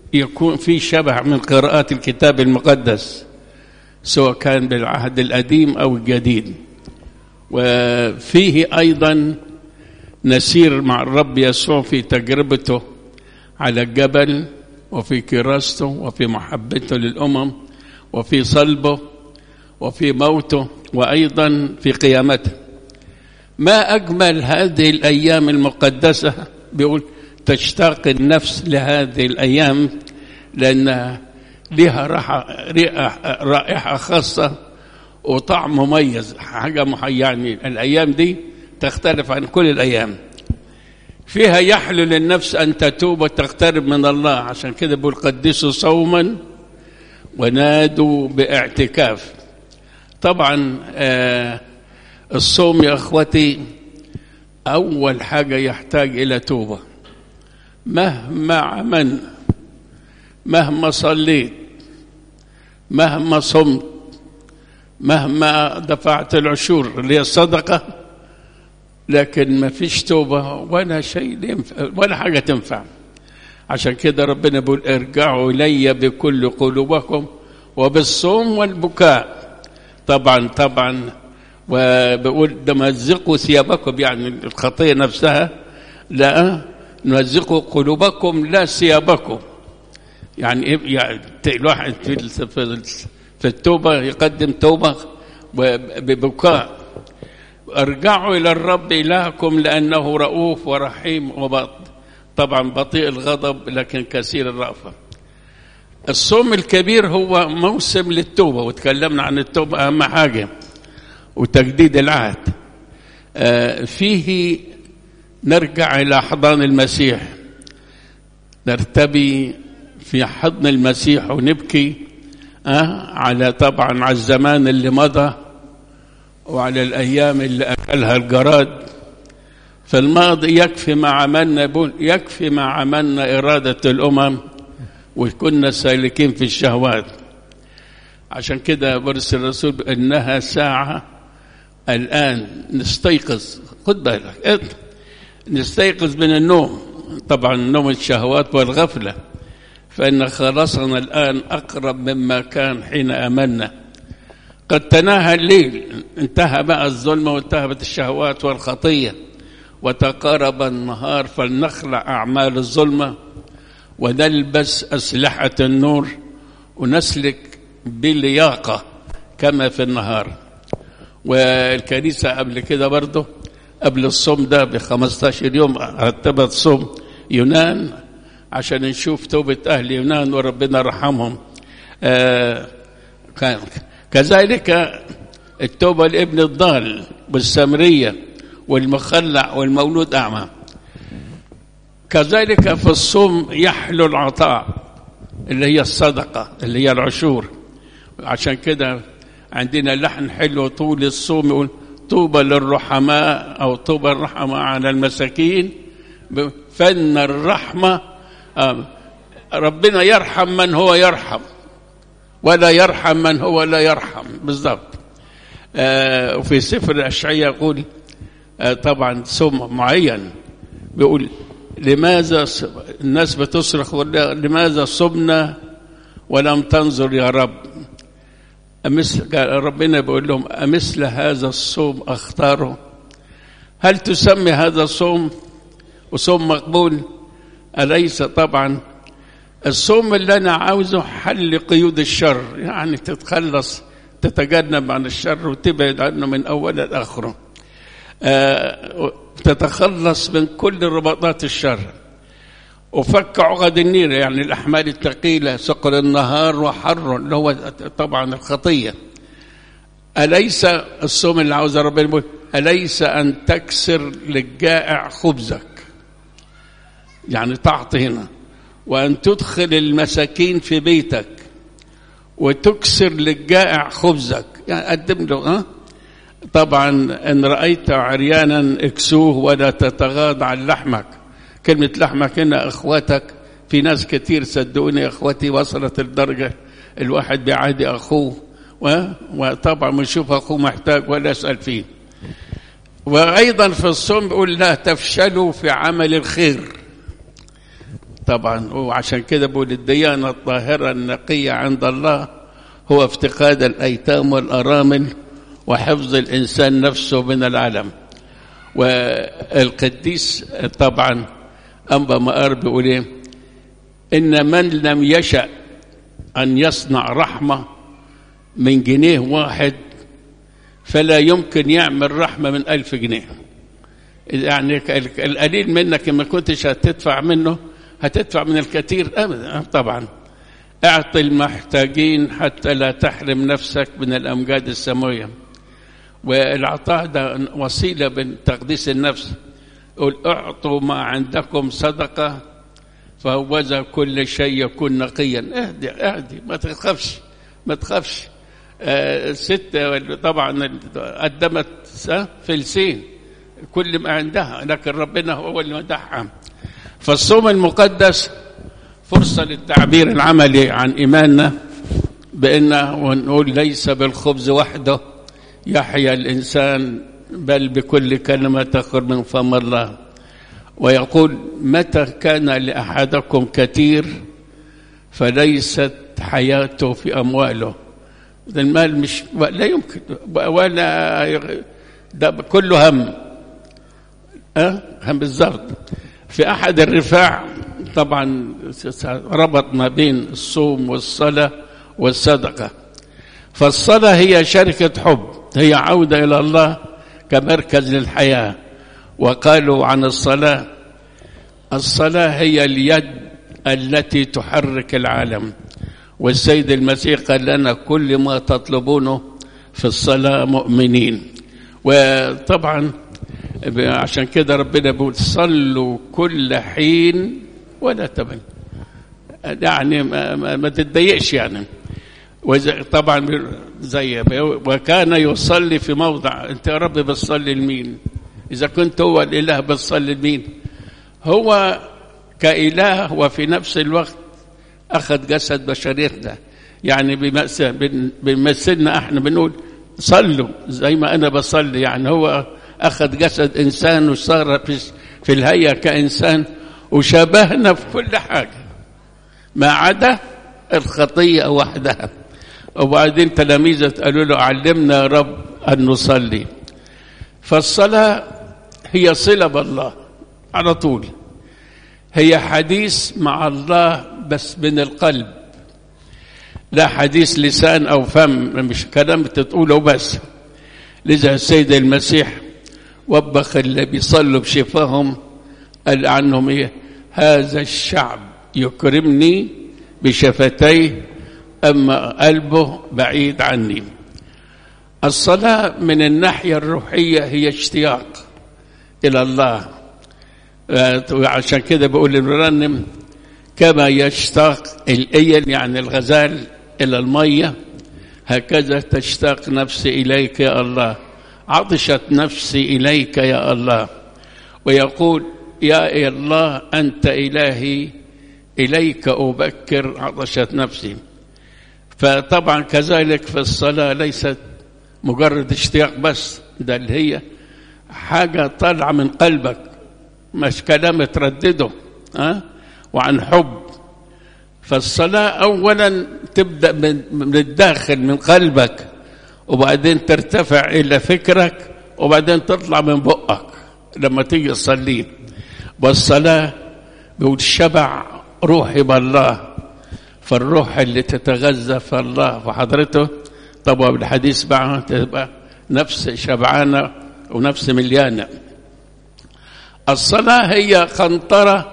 يكون في شبه من قراءات الكتاب المقدس سواء كان بالعهد القديم أو الجديد وفيه أيضا نسير مع الرب يسوع في تجربته على الجبل وفي كراسته وفي محبته للأمم وفي صلبه وفي موته وأيضا في قيامته ما أجمل هذه الأيام المقدسة بيقول تشتاق النفس لهذه الأيام لأن لها رائحة خاصة وطعم مميز حاجة يعني الأيام دي تختلف عن كل الأيام فيها يحلو للنفس أن تتوب وتقترب من الله عشان كده بيقول قدسوا صوما ونادوا باعتكاف طبعا آه الصوم يا اخوتي اول حاجه يحتاج الى توبه مهما عملنا مهما صليت مهما صمت مهما دفعت العشور اللي هي الصدقه لكن ما فيش توبه ولا شيء ينفع ولا حاجه تنفع عشان كده ربنا بيقول ارجعوا الي بكل قلوبكم وبالصوم والبكاء طبعا طبعا وبقول ده مزقوا ثيابكم يعني الخطيه نفسها لا نمزقوا قلوبكم لا ثيابكم يعني ايه يعني الواحد في في التوبه يقدم توبه ببكاء ارجعوا الى الرب الهكم لانه رؤوف ورحيم وبط طبعا بطيء الغضب لكن كثير الرأفه الصوم الكبير هو موسم للتوبه وتكلمنا عن التوبه اهم حاجه وتجديد العهد آه فيه نرجع الى حضان المسيح نرتبي في حضن المسيح ونبكي آه على طبعا على الزمان اللي مضى وعلى الايام اللي اكلها الجراد فالماضي يكفي ما عملنا يكفي ما عملنا اراده الامم وكنا سالكين في الشهوات عشان كده برسل الرسول انها ساعه الان نستيقظ خد بالك نستيقظ من النوم طبعا نوم الشهوات والغفله فان خلاصنا الان اقرب مما كان حين امنا قد تناهى الليل انتهى بقى الظلم وانتهت الشهوات والخطيه وتقارب النهار فلنخلع اعمال الظلمه ونلبس اسلحه النور ونسلك بلياقه كما في النهار والكنيسه قبل كده برضه قبل الصوم ده ب 15 يوم رتبت صوم يونان عشان نشوف توبه اهل يونان وربنا رحمهم آه كان كذلك التوبه لابن الضال والسامريه والمخلع والمولود اعمى كذلك في الصوم يحلو العطاء اللي هي الصدقه اللي هي العشور عشان كده عندنا لحن حلو طول الصوم يقول طوبى للرحماء او طوبى الرحماء على المساكين فن الرحمه ربنا يرحم من هو يرحم ولا يرحم من هو لا يرحم بالضبط آه وفي سفر الأشعية يقول آه طبعا صوم معين بيقول لماذا الناس بتصرخ لماذا صمنا ولم تنظر يا رب أمثل ربنا بيقول لهم أمثل هذا الصوم أختاره هل تسمي هذا الصوم وصوم مقبول أليس طبعا الصوم اللي أنا عاوزه حل قيود الشر يعني تتخلص تتجنب عن الشر وتبعد عنه من أوله لآخره آه تتخلص من كل رباطات الشر وفك عقد النير يعني الأحمال الثقيلة ثقل النهار وحر اللي هو طبعا الخطية أليس الصوم اللي عاوز ربنا يقول أليس أن تكسر للجائع خبزك يعني تعطي هنا وأن تدخل المساكين في بيتك وتكسر للجائع خبزك يعني قدم له ها طبعا إن رأيت عريانا اكسوه ولا تتغاضى عن لحمك كلمة لحمك هنا إخواتك في ناس كتير صدقوني إخوتي وصلت الدرجة الواحد بيعادي أخوه وطبعا بنشوف أخوه محتاج ولا يسأل فيه وأيضا في الصوم بيقول لا تفشلوا في عمل الخير طبعا وعشان كده بقول الديانة الطاهرة النقية عند الله هو افتقاد الأيتام والأرامل وحفظ الإنسان نفسه من العالم والقديس طبعا أنبا مقار بيقول إيه إن من لم يشأ أن يصنع رحمة من جنيه واحد فلا يمكن يعمل رحمة من ألف جنيه يعني القليل منك ما كنتش هتدفع منه هتدفع من الكثير أبدا طبعا اعطي المحتاجين حتى لا تحرم نفسك من الأمجاد السماوية والعطاء ده وسيلة من تقديس النفس قل اعطوا ما عندكم صدقة فهوذا كل شيء يكون نقيا اهدي اهدي ما تخافش ما تخافش آه ست طبعا قدمت فلسين كل ما عندها لكن ربنا هو اللي مدحها فالصوم المقدس فرصة للتعبير العملي عن إيماننا بأن ونقول ليس بالخبز وحده يحيا الإنسان بل بكل كلمة تخرج من فم الله ويقول متى كان لأحدكم كثير فليست حياته في أمواله المال مش لا يمكن ولا ده كله هم أه؟ هم بالضبط في أحد الرفاع طبعا ربط ما بين الصوم والصلاة والصدقة فالصلاة هي شركة حب هي عودة إلى الله كمركز للحياة وقالوا عن الصلاة الصلاة هي اليد التي تحرك العالم والسيد المسيح قال لنا كل ما تطلبونه في الصلاة مؤمنين وطبعا عشان كده ربنا بيقول صلوا كل حين ولا تمل يعني ما, ما, ما تتضايقش يعني طبعا زي وكان يصلي في موضع انت يا رب بتصلي لمين اذا كنت هو الاله بتصلي لمين هو كاله وفي نفس الوقت اخذ جسد بشريتنا يعني بيمثلنا احنا بنقول صلوا زي ما انا بصلي يعني هو اخذ جسد انسان وصار في, في الهيئه كانسان وشبهنا في كل حاجه ما عدا الخطيه وحدها وبعدين تلاميذه قالوا له علمنا يا رب ان نصلي فالصلاه هي صله بالله على طول هي حديث مع الله بس من القلب لا حديث لسان او فم مش كلام بتقوله بس لذا السيد المسيح وبخ اللي بيصلوا بشفاهم قال عنهم ايه هذا الشعب يكرمني بشفتيه اما قلبه بعيد عني الصلاه من الناحيه الروحيه هي اشتياق الى الله عشان كده بقول المرنم كما يشتاق الايل يعني الغزال الى الميه هكذا تشتاق نفسي اليك يا الله عطشت نفسي اليك يا الله ويقول يا الله انت الهي اليك ابكر عطشت نفسي فطبعا كذلك في الصلاه ليست مجرد اشتياق بس ده اللي هي حاجه طالعه من قلبك مش كلام تردده أه؟ وعن حب فالصلاة أولا تبدأ من, من الداخل من قلبك وبعدين ترتفع إلى فكرك وبعدين تطلع من بقك لما تيجي تصلي والصلاة بيقول شبع روحي بالله فالروح اللي تتغذى في الله وحضرته طبعا بالحديث معه تبقى نفس شبعانة ونفس مليانة الصلاة هي قنطرة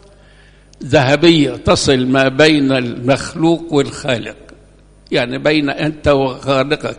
ذهبية تصل ما بين المخلوق والخالق يعني بين أنت وخالقك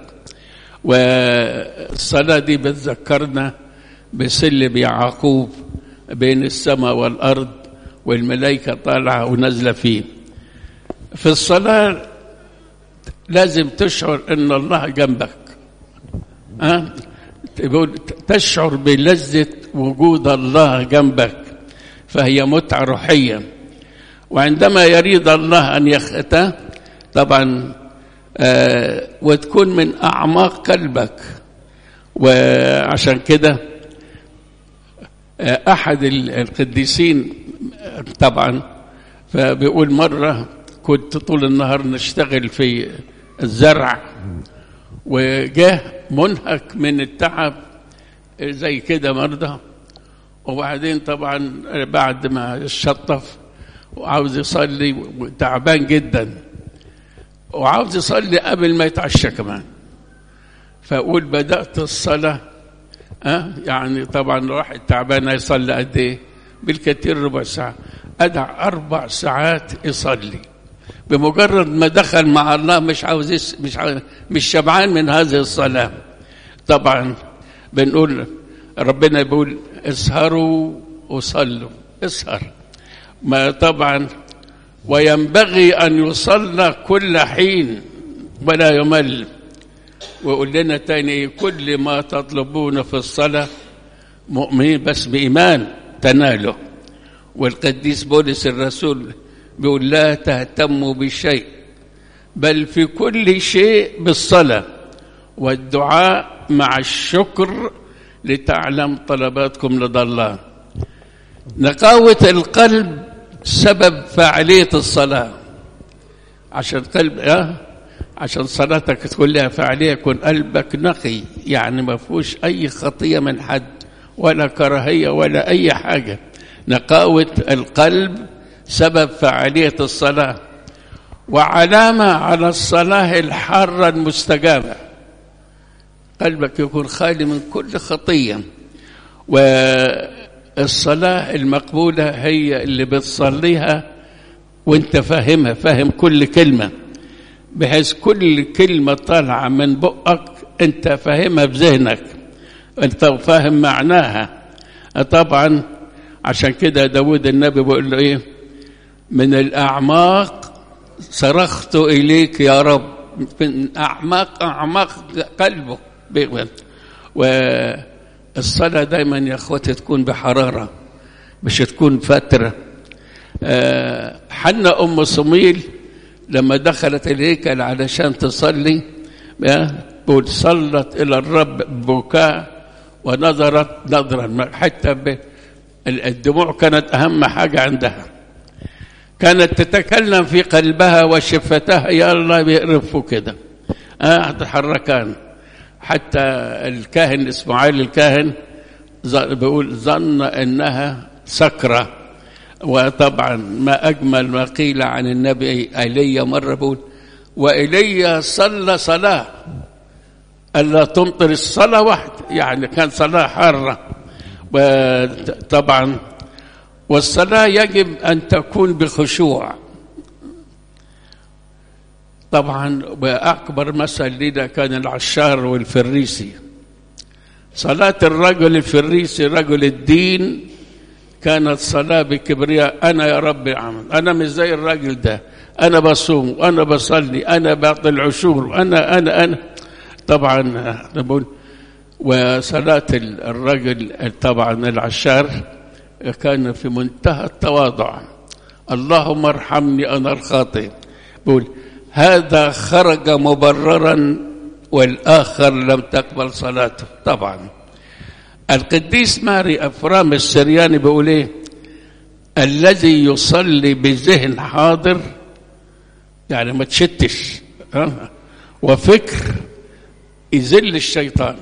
والصلاة دي بتذكرنا بسلم يعقوب بين السماء والأرض والملائكة طالعة ونازلة فيه في الصلاة لازم تشعر أن الله جنبك أه؟ تشعر بلذة وجود الله جنبك فهي متعة روحية وعندما يريد الله أن يختى طبعا آه وتكون من أعماق قلبك وعشان كده آه أحد القديسين طبعا فبيقول مرة كنت طول النهار نشتغل في الزرع وجاه منهك من التعب زي كده مرضى وبعدين طبعا بعد ما شطف وعاوز يصلي وتعبان جدا وعاوز يصلي قبل ما يتعشى كمان فأقول بدأت الصلاة أه؟ يعني طبعا واحد تعبان يصلي قد إيه؟ بالكثير ربع ساعة أدع أربع ساعات يصلي بمجرد ما دخل مع الله مش عاوز يس... مش عاوز... مش شبعان من هذه الصلاة طبعا بنقول ربنا بيقول اسهروا وصلوا اسهر ما طبعا وينبغي أن يصلى كل حين ولا يمل ويقول لنا تاني كل ما تطلبون في الصلاة مؤمنين بس بإيمان تناله والقديس بولس الرسول بيقول لا تهتموا بشيء بل في كل شيء بالصلاة والدعاء مع الشكر لتعلم طلباتكم لدى الله نقاوة القلب سبب فاعلية الصلاة عشان قلب أه؟ عشان صلاتك تكون لها فاعلية يكون قلبك نقي يعني ما فيهوش أي خطية من حد ولا كراهية ولا أي حاجة نقاوة القلب سبب فعالية الصلاة وعلامة على الصلاة الحارة المستجابة قلبك يكون خالي من كل خطية والصلاة المقبولة هي اللي بتصليها وانت فاهمها فاهم كل كلمة بحيث كل كلمة طالعة من بقك انت فاهمها بذهنك انت فاهم معناها طبعا عشان كده داود النبي بيقول له ايه من الأعماق صرخت إليك يا رب من أعماق أعماق قلبه والصلاة دايما يا أخوتي تكون بحرارة مش تكون فترة حنا أم صميل لما دخلت الهيكل علشان تصلي بقول صلت إلى الرب ببكاء ونظرت نظرا حتى الدموع كانت أهم حاجة عندها كانت تتكلم في قلبها وشفتها يا الله بيقرفوا كده آه تحركان حتى الكاهن اسماعيل الكاهن بيقول ظن انها سكره وطبعا ما اجمل ما قيل عن النبي ايليا مره بيقول وايليا صلى صلاه الا تمطر الصلاه واحده يعني كان صلاه حاره وطبعا والصلاة يجب أن تكون بخشوع طبعا وأكبر مثل لنا كان العشار والفريسي صلاة الرجل الفريسي رجل الدين كانت صلاة بكبرياء أنا يا رب العمل أنا مش زي الراجل ده أنا بصوم وأنا بصلي أنا بعطي العشور وأنا أنا أنا طبعا نقول وصلاة الرجل طبعا العشار كان في منتهى التواضع اللهم ارحمني انا الخاطئ بقول هذا خرج مبررا والاخر لم تقبل صلاته طبعا القديس ماري افرام السرياني بيقول ايه الذي يصلي بذهن حاضر يعني ما تشتش وفكر يذل الشيطان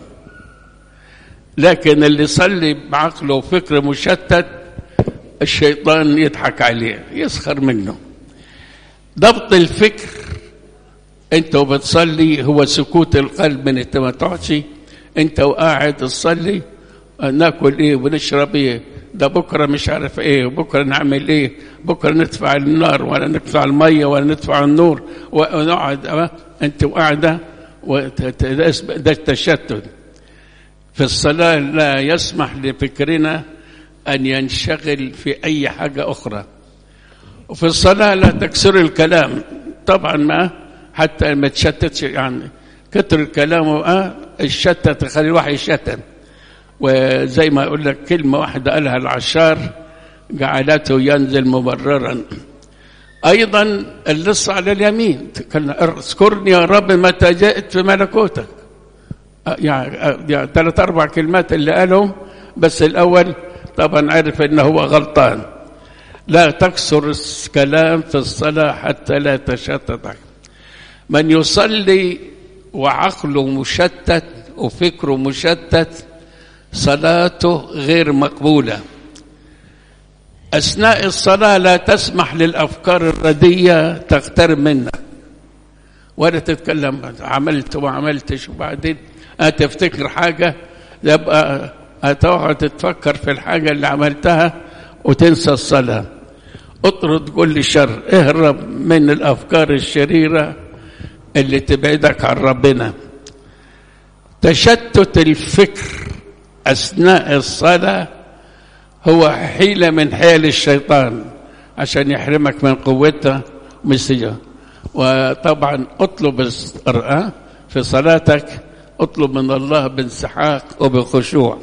لكن اللي يصلي بعقله وفكر مشتت الشيطان يضحك عليه يسخر منه ضبط الفكر انت وبتصلي هو سكوت القلب من انت ما تقعدش انت وقاعد تصلي ناكل ايه ونشرب ايه ده بكره مش عارف ايه وبكره نعمل ايه بكره ندفع النار ولا ندفع الميه ولا ندفع النور ونقعد انت وقاعده ده التشتت في الصلاة لا يسمح لفكرنا أن ينشغل في أي حاجة أخرى وفي الصلاة لا تكسر الكلام طبعا ما حتى ما تشتتش يعني كتر الكلام آه الشتت تخلي الواحد يشتت وزي ما أقول لك كلمة واحدة قالها العشار جعلته ينزل مبررا أيضا اللص على اليمين اذكرني يا رب متى جئت في ملكوتك يعني, يعني ثلاث أربع كلمات اللي قالهم بس الأول طبعا عرف أنه هو غلطان لا تكسر الكلام في الصلاة حتى لا تشتت من يصلي وعقله مشتت وفكره مشتت صلاته غير مقبولة أثناء الصلاة لا تسمح للأفكار الردية تقترب منك ولا تتكلم عملت وما عملتش وبعدين هتفتكر حاجة يبقى هتقعد تتفكر في الحاجة اللي عملتها وتنسى الصلاة اطرد كل شر اهرب من الأفكار الشريرة اللي تبعدك عن ربنا تشتت الفكر أثناء الصلاة هو حيلة من حيل الشيطان عشان يحرمك من قوته ومن وطبعا اطلب في صلاتك اطلب من الله بانسحاق وبخشوع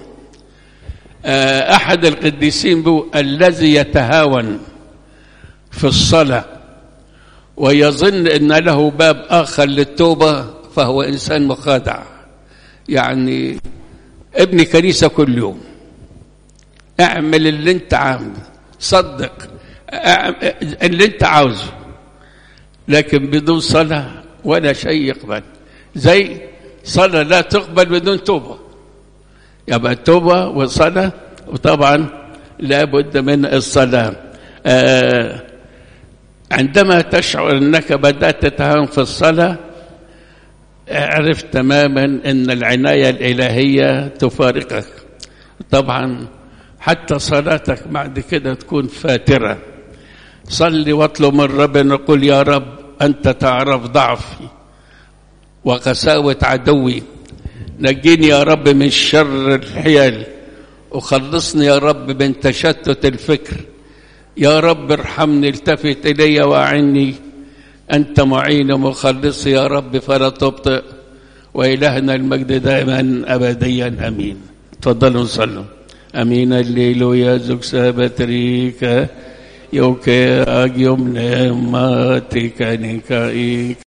أحد القديسين بو الذي يتهاون في الصلاة ويظن أن له باب آخر للتوبة فهو إنسان مخادع يعني ابني كنيسة كل يوم اعمل اللي انت عامله صدق اللي انت عاوزه لكن بدون صلاة ولا شيء يقبل زي صلاة لا تقبل بدون توبة يبقى التوبة والصلاة وطبعا لابد من الصلاة آه عندما تشعر انك بدأت تتهاون في الصلاة اعرف تماما ان العناية الإلهية تفارقك طبعا حتى صلاتك بعد كده تكون فاترة صلي واطلب من ربنا قل يا رب أنت تعرف ضعفي وقساوة عدوي نجيني يا رب من شر الحيل وخلصني يا رب من تشتت الفكر يا رب ارحمني التفت إلي وأعني أنت معين ومخلصي يا رب فلا تبطئ وإلهنا المجد دائما أبديا أمين تفضلوا صلوا أمين الليلويا زوج سابتريك يوكي أجيوم نعمتك نكايك